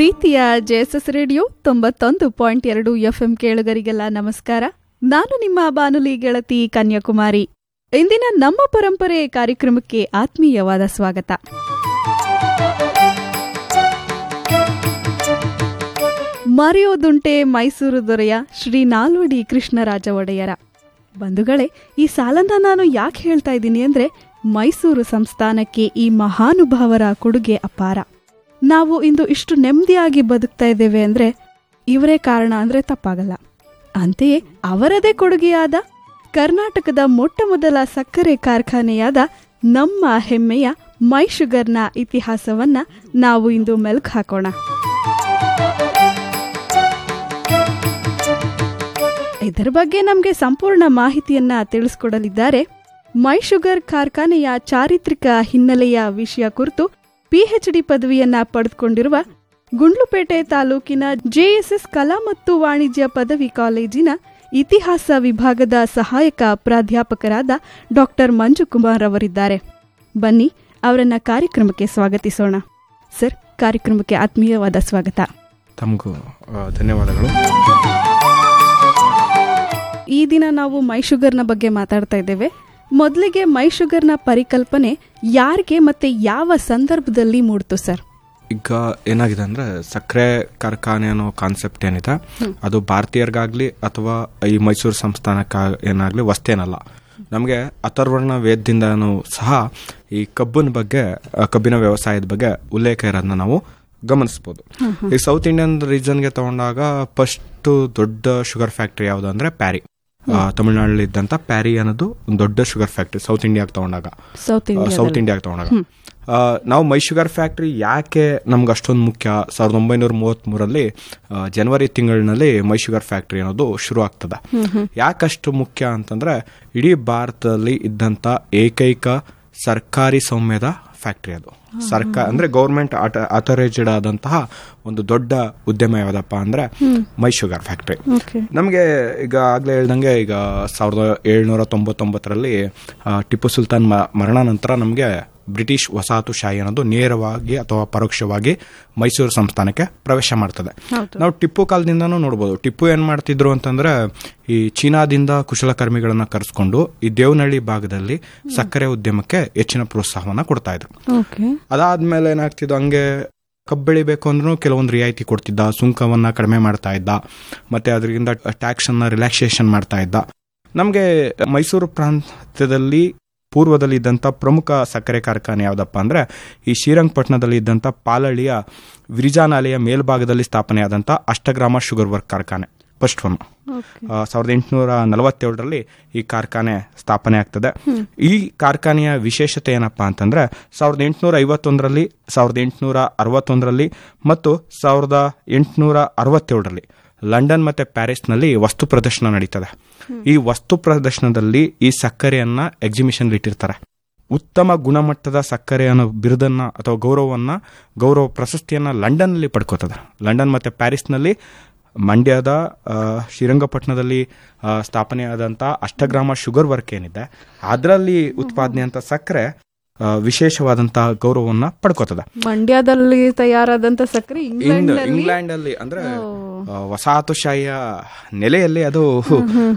ಪ್ರೀತಿಯ JSS radio ತೊಂಬತ್ತೊಂದು point ಎರಡು ಎಫ್ಎಂ ಕೇಳುಗರಿಗೆಲ್ಲ ನಮಸ್ಕಾರ ನಾನು ನಿಮ್ಮ ಬಾನುಲಿ ಗೆಳತಿ ಕನ್ಯಾಕುಮಾರಿ ಇಂದಿನ ನಮ್ಮ ಪರಂಪರೆ ಕಾರ್ಯಕ್ರಮಕ್ಕೆ ಆತ್ಮೀಯವಾದ ಸ್ವಾಗತ ಮರೆಯೋದುಂಟೆ ಮೈಸೂರು ದೊರೆಯ ಶ್ರೀ ನಾಲ್ವಡಿ ಕೃಷ್ಣರಾಜ ಒಡೆಯರ ಬಂಧುಗಳೇ ಈ ಸಾಲನ್ನ ನಾನು ಯಾಕೆ ಹೇಳ್ತಾ ಇದ್ದೀನಿ ಅಂದ್ರೆ ಮೈಸೂರು ಸಂಸ್ಥಾನಕ್ಕೆ ಈ ಮಹಾನುಭಾವರ ಕೊಡುಗೆ ಅಪಾರ ನಾವು ಇಂದು ಇಷ್ಟು ನೆಮ್ಮದಿಯಾಗಿ ಬದುಕ್ತಾ ಇದ್ದೇವೆ ಅಂದ್ರೆ ಇವರೇ ಕಾರಣ ಅಂದ್ರೆ ತಪ್ಪಾಗಲ್ಲ ಅಂತೆಯೇ ಅವರದೇ ಕೊಡುಗೆಯಾದ ಕರ್ನಾಟಕದ ಮೊಟ್ಟ ಮೊದಲ ಸಕ್ಕರೆ ಕಾರ್ಖಾನೆಯಾದ ನಮ್ಮ ಹೆಮ್ಮೆಯ ಮೈ ಶುಗರ್ನ ಇತಿಹಾಸವನ್ನ ನಾವು ಇಂದು ಮೆಲುಕು ಹಾಕೋಣ ಇದರ ಬಗ್ಗೆ ನಮಗೆ ಸಂಪೂರ್ಣ ಮಾಹಿತಿಯನ್ನ ತಿಳಿಸ್ಕೊಡಲಿದ್ದಾರೆ ಮೈ ಶುಗರ್ ಕಾರ್ಖಾನೆಯ ಚಾರಿತ್ರಿಕ ಹಿನ್ನೆಲೆಯ ವಿಷಯ ಕುರಿತು ಪಿಎಚ್ಡಿ ಪದವಿಯನ್ನ ಪಡೆದುಕೊಂಡಿರುವ ಗುಂಡ್ಲುಪೇಟೆ ತಾಲೂಕಿನ ಜೆಎಸ್ಎಸ್ ಕಲಾ ಮತ್ತು ವಾಣಿಜ್ಯ ಪದವಿ ಕಾಲೇಜಿನ ಇತಿಹಾಸ ವಿಭಾಗದ ಸಹಾಯಕ ಪ್ರಾಧ್ಯಾಪಕರಾದ ಡಾಕ್ಟರ್ ಮಂಜುಕುಮಾರ್ ಅವರಿದ್ದಾರೆ ಬನ್ನಿ ಅವರನ್ನ ಕಾರ್ಯಕ್ರಮಕ್ಕೆ ಸ್ವಾಗತಿಸೋಣ ಸರ್ ಕಾರ್ಯಕ್ರಮಕ್ಕೆ ಆತ್ಮೀಯವಾದ ಸ್ವಾಗತ ತಮಗೂ ಆ, ಧನ್ಯವಾದಗಳು ಈ ದಿನ ನಾವು ಮೈ ಶುಗರ್ನ ಬಗ್ಗೆ ಮಾತಾಡ್ತಾ ಇದ್ದೇವೆ ಮೊದಲಿಗೆ ಮೈ ಶುಗರ್ನ ಪರಿಕಲ್ಪನೆ ಯಾರಿಗೆ ಮತ್ತೆ ಯಾವ ಸಂದರ್ಭದಲ್ಲಿ ಮೂಡ್ತು ಸರ್ ಈಗ ಏನಾಗಿದೆ ಅಂದ್ರೆ ಸಕ್ಕರೆ ಕಾರ್ಖಾನೆ ಅನ್ನೋ ಕಾನ್ಸೆಪ್ಟ್ ಏನಿದೆ ಅದು ಭಾರತೀಯರಿಗಾಗ್ಲಿ ಅಥವಾ ಈ ಮೈಸೂರು ಸಂಸ್ಥಾನಕ್ಕ ಏನಾಗ್ಲಿ ವಸ್ತೇನಲ್ಲ ನಮಗೆ ಅಥರ್ವರ್ಣ ವೇದದಿಂದನೂ ಸಹ ಈ ಕಬ್ಬಿನ ಬಗ್ಗೆ ಆ, ಕಬ್ಬಿನ ವ್ಯವಸಾಯದ ಬಗ್ಗೆ ಉಲ್ಲೇಖ ಇರೋದನ್ನ ನಾವು ಗಮನಿಸ್ಬೋದು ಈ ಸೌತ್ ಇಂಡಿಯನ್ ರೀಜನ್ಗೆ ತಗೊಂಡಾಗ ಫಸ್ಟ್ ದೊಡ್ಡ ಶುಗರ್ ಫ್ಯಾಕ್ಟ್ರಿ ಯಾವುದು ಅಂದ್ರೆ ಪ್ಯಾರಿ ಆ, ತಮಿಳ್ನಾಡಲ್ಲಿ ಇದ್ದಂತ ಪ್ಯಾರಿ ಅನ್ನೋದು ಒಂದು ದೊಡ್ಡ ಶುಗರ್ ಫ್ಯಾಕ್ಟ್ರಿ ಸೌತ್ ಇಂಡಿಯಾಗೆ ತಗೊಂಡಾಗ ಸೌತ್ ಇಂಡಿಯಾ ಸೌತ್ ಇಂಡಿಯಾಗೆ ತಗೊಂಡಾಗ ಆ, ನಾವು ಮೈ ಶುಗರ್ ಫ್ಯಾಕ್ಟ್ರಿ ಯಾಕೆ ನಮ್ಗೆ ಅಷ್ಟೊಂದು ಮುಖ್ಯ ಸಾವಿರದ ಒಂಬೈನೂರ ಮೂವತ್ತ್ಮೂರಲ್ಲಿ ಆ, ಜನವರಿ ತಿಂಗಳಿನಲ್ಲಿ ಮೈ ಶುಗರ್ ಫ್ಯಾಕ್ಟ್ರಿ ಅನ್ನೋದು ಶುರು ಆಗ್ತದೆ ಯಾಕಷ್ಟು ಮುಖ್ಯ ಅಂತಂದ್ರೆ ಇಡೀ ಭಾರತದಲ್ಲಿ ಇದ್ದಂತ ಏಕೈಕ ಸರ್ಕಾರಿ ಸೌಮ್ಯದ ಫ್ಯಾಕ್ಟ್ರಿ ಅದು ಸರ್ಕಾರ ಅಂದ್ರೆ ಗೌರ್ಮೆಂಟ್ ಅಥರೈಸ್ಡ್ ಆದಂತಹ ಒಂದು ದೊಡ್ಡ ಉದ್ಯಮ ಯಾವ್ದಪ್ಪ ಅಂದ್ರೆ ಮೈ ಶುಗರ್ ಫ್ಯಾಕ್ಟ್ರಿ ಓಕೆ ನಮಗೆ ಈಗ ಆಗ್ಲೇ ಹೇಳ್ದಂಗೆ ಈಗ ಸಾವಿರದ ಏಳ್ನೂರ ತೊಂಬತ್ತೊಂಬತ್ತರಲ್ಲಿ ಆ, ಟಿಪ್ಪು ಸುಲ್ತಾನ್ ಮ- ಮರಣ ನಂತರ ನಮಗೆ ಬ್ರಿಟಿಷ್ ವಸಾಹತುಶಾಹಿ ಅನ್ನೋದು ನೇರವಾಗಿ ಅಥವಾ ಪರೋಕ್ಷವಾಗಿ ಮೈಸೂರು ಸಂಸ್ಥಾನಕ್ಕೆ ಪ್ರವೇಶ ಮಾಡ್ತದೆ ಹೌದು. ನಾವು ಟಿಪ್ಪು ಕಾಲದಿಂದನೂ ನೋಡ್ಬೋದು ಟಿಪ್ಪು ಏನ್ ಮಾಡ್ತಿದ್ರು ಅಂತಂದ್ರೆ ಈ ಚೀನಾದಿಂದ ಕುಶಲಕರ್ಮಿಗಳನ್ನ ಕರೆಸ್ಕೊಂಡು ಈ ದೇವನಹಳ್ಳಿ ಭಾಗದಲ್ಲಿ ಸಕ್ಕರೆ ಉದ್ಯಮಕ್ಕೆ ಹೆಚ್ಚಿನ ಪ್ರೋತ್ಸಾಹವನ್ನ ಕೊಡ್ತಾ ಇದ್ರು ಓಕೆ ಅದಾದ್ಮೇಲೆ ಏನಾಗ್ತಿದ್ದು ಹಂಗೆ ಕಬ್ಬು ಬೆಳಿಬೇಕು ಅಂದ್ರೂ ಕೆಲವೊಂದು ರಿಯಾಯಿತಿ ಕೊಡ್ತಿದ್ದ ಸುಂಕವನ್ನ ಕಡಿಮೆ ಮಾಡ್ತಾ ಇದ್ದ ಮತ್ತೆ ಅದರಿಂದ ಟ್ಯಾಕ್ಸ್ ಅನ್ನ ರಿಲ್ಯಾಕ್ಸೇಷನ್ ಮಾಡ್ತಾ ಇದ್ದ ನಮಗೆ ಮೈಸೂರು ಪ್ರಾಂತ್ಯದಲ್ಲಿ ಪೂರ್ವದಲ್ಲಿ ಇದ್ದಂಥ ಪ್ರಮುಖ ಸಕ್ಕರೆ ಕಾರ್ಖಾನೆ ಯಾವುದಪ್ಪ ಅಂದ್ರೆ ಈ ಶ್ರೀರಂಗಪಟ್ಟಣದಲ್ಲಿ ಇದ್ದಂಥ ಪಾಲಳಿಯ ವಿರಿಜಾನಾಲೆಯ ಮೇಲ್ಭಾಗದಲ್ಲಿ ಸ್ಥಾಪನೆಯಾದಂಥ ಅಷ್ಟಗ್ರಾಮ ಶುಗರ್ ವರ್ಕ್ ಕಾರ್ಖಾನೆ ಫಸ್ಟ್ ಒನ್ ಓಕೆ ಆ, ಸಾವಿರದ ಎಂಟುನೂರ ನಲವತ್ತೇಳರಲ್ಲಿ ಈ ಕಾರ್ಖಾನೆ ಸ್ಥಾಪನೆ ಆಗ್ತದೆ ಈ ಕಾರ್ಖಾನೆಯ ವಿಶೇಷತೆ ಏನಪ್ಪಾ ಅಂತಂದ್ರೆ ಸಾವಿರದ ಎಂಟುನೂರ ಐವತ್ತೊಂದರಲ್ಲಿ ಸಾವಿರದ ಎಂಟುನೂರ ಅರವತ್ತೊಂದರಲ್ಲಿ ಮತ್ತು ಸಾವಿರದ ಎಂಟುನೂರ ಅರವತ್ತೇಳರಲ್ಲಿ ಲಂಡನ್ ಮತ್ತೆ ಪ್ಯಾರಿಸ್ನಲ್ಲಿ ವಸ್ತು ಪ್ರದರ್ಶನ ನಡೀತದೆ ಈ ವಸ್ತು ಪ್ರದರ್ಶನದಲ್ಲಿ ಈ ಸಕ್ಕರೆಯನ್ನ ಎಕ್ಸಿಬಿಷನ್ ಇಟ್ಟಿರ್ತಾರೆ ಉತ್ತಮ ಗುಣಮಟ್ಟದ ಸಕ್ಕರೆ ಅನ್ನೋ ಬಿರುದನ್ನ ಅಥವಾ ಗೌರವವನ್ನ ಗೌರವ ಪ್ರಶಸ್ತಿಯನ್ನ ಲಂಡನ್ನಲ್ಲಿ ಪಡ್ಕೋತದೆ ಲಂಡನ್ ಮತ್ತೆ ಪ್ಯಾರಿಸ್ನಲ್ಲಿ ಮಂಡ್ಯದ ಆ, ಶ್ರೀರಂಗಪಟ್ಟಣದಲ್ಲಿ ಆ, ಸ್ಥಾಪನೆಯಾದಂಥ ಅಷ್ಟಗ್ರಾಮ ಶುಗರ್ ವರ್ಕ್ ಏನಿದೆ ಅದರಲ್ಲಿ ಉತ್ಪಾದನೆ ಅಂತ ಸಕ್ಕರೆ ಆ, ವಿಶೇಷವಾದಂತಹ ಗೌರವವನ್ನ ಪಡ್ಕೋತದೆ ಮಂಡ್ಯದಲ್ಲಿ ತಯಾರಾದಂತ ಸಕ್ಕರೆ ಇಂಗ್ಲೆಂಡ್ ಇಂಗ್ಲೆಂಡ್ ಅಲ್ಲಿ ಅಂದ್ರೆ ಆ, ವಸಾಹತುಶಾಹಿಯ ನೆಲೆಯಲ್ಲಿ ಅದು